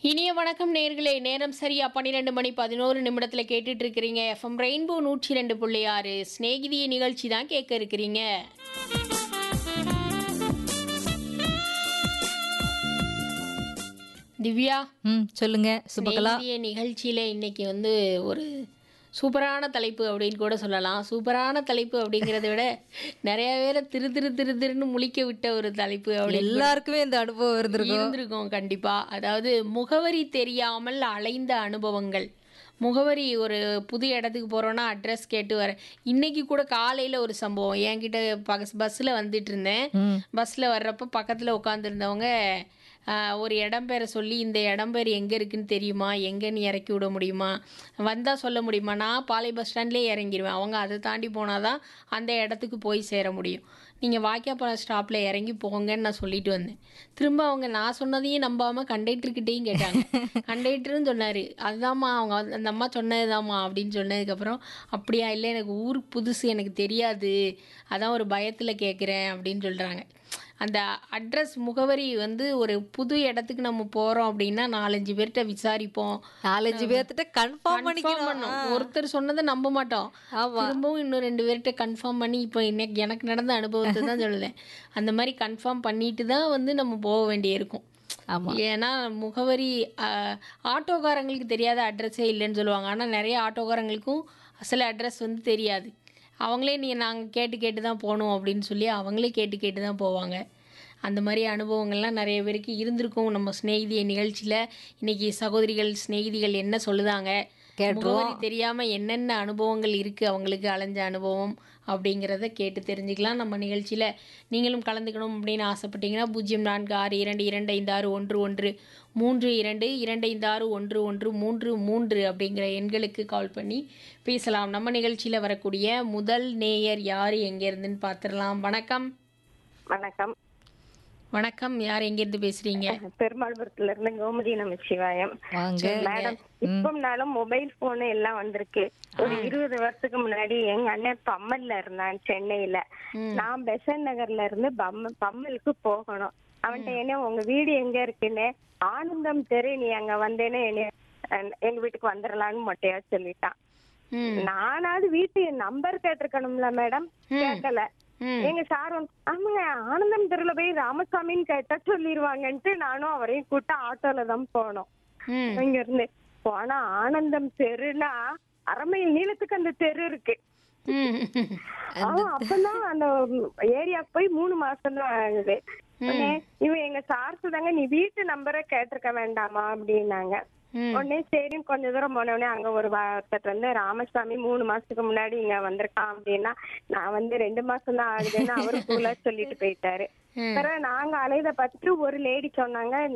இனிய வணக்கம் நேர்களே நேரம் சரியா பன்னிரெண்டு மணி பதினோரு நிமிடத்தில் கேட்டுட்டு இருக்கிறீங்க எஃப்எம் ரெயின்போ நூற்றி ரெண்டு புள்ளி ஆறு ஸ்நேகிதிய நிகழ்ச்சி தான் கேட்க இருக்கிறீங்க திவ்யா ம் சொல்லுங்க சுபகலா ஸ்நேகிதிய நிகழ்ச்சியில இன்னைக்கு வந்து ஒரு சூப்பரான தலைப்பு அப்படின்னு கூட சொல்லலாம் சூப்பரான தலைப்பு அப்படிங்கிறத விட நிறைய பேரை திரு திரு திரு திருன்னு முழிக்க விட்ட ஒரு தலைப்பு அப்படின்னு எல்லாருக்குமே இந்த அனுபவம் இருந்திருக்கும் இருந்திருக்கும் கண்டிப்பா அதாவது முகவரி தெரியாமல் அலைந்த அனுபவங்கள் முகவரி ஒரு புது இடத்துக்கு போகிறோன்னா அட்ரஸ் கேட்டு வர இன்னைக்கு கூட காலையில் ஒரு சம்பவம் என்கிட்ட பஸ் பஸ்ஸில் வந்துட்டு இருந்தேன் ம். பஸ்ஸில் வர்றப்ப பக்கத்தில் உட்காந்துருந்தவங்க ஒரு இடம் பேரை சொல்லி இந்த இடம் பேர் எங்கே இருக்குன்னு தெரியுமா எங்கேன்னு இறக்கி விட முடியுமா வந்தால் சொல்ல முடியுமா நான் பாளை பஸ் ஸ்டாண்ட்லேயே இறங்கிடுவேன் அவங்க அதை தாண்டி போனால் தான் அந்த இடத்துக்கு போய் சேர முடியும் நீங்கள் வாக்கியாப்பாளையம் ஸ்டாப்பில் இறங்கி போங்கன்னு நான் சொல்லிட்டு வந்தேன் திரும்ப அவங்க நான் சொன்னதையும் நம்பாமல் கண்டக்டர்கிட்டையும் கேட்டாங்க கண்டக்டரும் சொன்னார் அதுதாம்மா அவங்க வந்து- அந்த அம்மா சொன்னதுதாம்மா அப்படின்னு சொன்னதுக்கப்புறம் அப்படியா இல்லை எனக்கு ஊர் புதுசு எனக்கு தெரியாது அதான் ஒரு பயத்தில் கேட்குறேன் அப்படின்னு சொல்கிறாங்க அந்த அட்ரஸ் முகவரி வந்து ஒரு புது இடத்துக்கு நம்ம போகிறோம் அப்படின்னா நாலஞ்சு பேர்கிட்ட விசாரிப்போம் நாலஞ்சு பேர்த்திட்ட கன்ஃபார்ம் Confirm பண்ணிக்கணும் பண்ணணும். ஒருத்தர் சொன்னதை நம்ப மாட்டோம் ஆமா. திரும்பவும் இன்னும் ரெண்டு பேர்கிட்ட கன்ஃபார்ம் பண்ணி இப்போ இன்னைக்கு எனக்கு நடந்த அனுபவத்தை தான் சொல்லுவேன் அந்த மாதிரி கன்ஃபார்ம் பண்ணிட்டு தான் வந்து நம்ம போக வேண்டியிருக்கும் ஆமா ஏன்னா முகவரி ஆஹ், ஆட்டோக்காரங்களுக்கு தெரியாத அட்ரஸே இல்லைன்னு சொல்லுவாங்க ஆனால் நிறைய ஆட்டோக்காரங்களுக்கும் சில அட்ரஸ் வந்து தெரியாது அவங்களே நீ நாங்கள் கேட்டு கேட்டு தான் போகணும் அப்படின்னு சொல்லி அவங்களே கேட்டு கேட்டு தான் போவாங்க அந்த மாதிரி அனுபவங்கள்லாம் நிறைய பேருக்கு இருந்திருக்கும் நம்ம சிநேகிதிய நிகழ்ச்சியில் இன்னைக்கு சகோதரிகள் சிநேகிதிகள் என்ன சொல்லுதாங்க கேட்டுருவோம். முகவரி தெரியாமல் என்னென்ன அனுபவங்கள் இருக்குது அவங்களுக்கு அலைஞ்ச அனுபவம் அப்படிங்கிறத கேட்டு தெரிஞ்சுக்கலாம் நம்ம நிகழ்ச்சியில் நீங்களும் கலந்துக்கணும் அப்படின்னு ஆசைப்பட்டீங்கன்னா பூஜ்ஜியம் நான்கு ஆறு இரண்டு இரண்டு ஐந்து ஆறு ஒன்று ஒன்று மூன்று இரண்டு இரண்டு ஐந்து ஆறு ஒன்று ஒன்று மூன்று மூன்று அப்படிங்கிற எண்களுக்கு கால் பண்ணி பேசலாம் நம்ம நிகழ்ச்சியில் வரக்கூடிய முதல் நேயர் யார் எங்கேருந்துன்னு பார்த்துடலாம் வணக்கம் வணக்கம் வணக்கம் யார் எங்கேருந்து பேசுகிறீங்க பெருமாள்புரத்துல இருந்து கோமதி நமச்சிவாயம் வாங்க மேடம் இப்போனாலும் மொபைல் போன் எல்லாம் வந்திருக்கு ஒரு இருபது வருஷத்துக்கு முன்னாடி எங்க அண்ணன் பம்மல்ல இருந்தான் சென்னையில நான் பெசன் நகர்ல இருந்து பம்ம பம்மலுக்கு போகணும் அவன்கிட்ட என்ன உங்க வீடு எங்க இருக்குன்னு ஆனந்தம் தெரு நீ அங்க வந்தேன்னு என்னைய அஹ், எங்க வீட்டுக்கு வந்துடலான்னு மொட்டையா சொல்லிட்டான் ம் நானாவது வீட்டு நம்பர் கேட்டிருக்கணும்ல மேடம் கேட்கல ம் எங்க சார் வந்து ஆமாங்க ஆனந்தம் தெருல போய் ராமசாமின்னு கேட்டா சொல்லிருவாங்கன்ட்டு நானும் அவரையும் கூட்ட ஆட்டோல தான் போனோம் ம் இங்க இருந்து போனா ஆனந்தம் தெருனா அரை மைல் நீளத்துக்கு அந்த தெரு இருக்கு ம் அவன் அப்பதான் அந்த ஏரியாக்கு போய் மூணு மாசம் தான் ஆகுது உடனே இவன் எங்க சார் சொல்றாங்க நீ வீட்டு நம்பரை கேட்டிருக்க வேண்டாமா அப்படின்னாங்க ம் உடனே சரி கொஞ்ச தூரம் போன உடனே அங்க ஒரு ஒருத்தர் வந்து ராமசாமி மூணு மாசத்துக்கு முன்னாடி இங்க வந்திருக்கான் அப்படின்னா நான் வந்து ரெண்டு மாசம் தான் ஆகுதுன்னு அவரு கூலா சொல்லிட்டு போயிட்டாரு ம். பிறகு நாங்க அலைத பார்த்துட்டு ஒரு லேடி சொன்னாங்க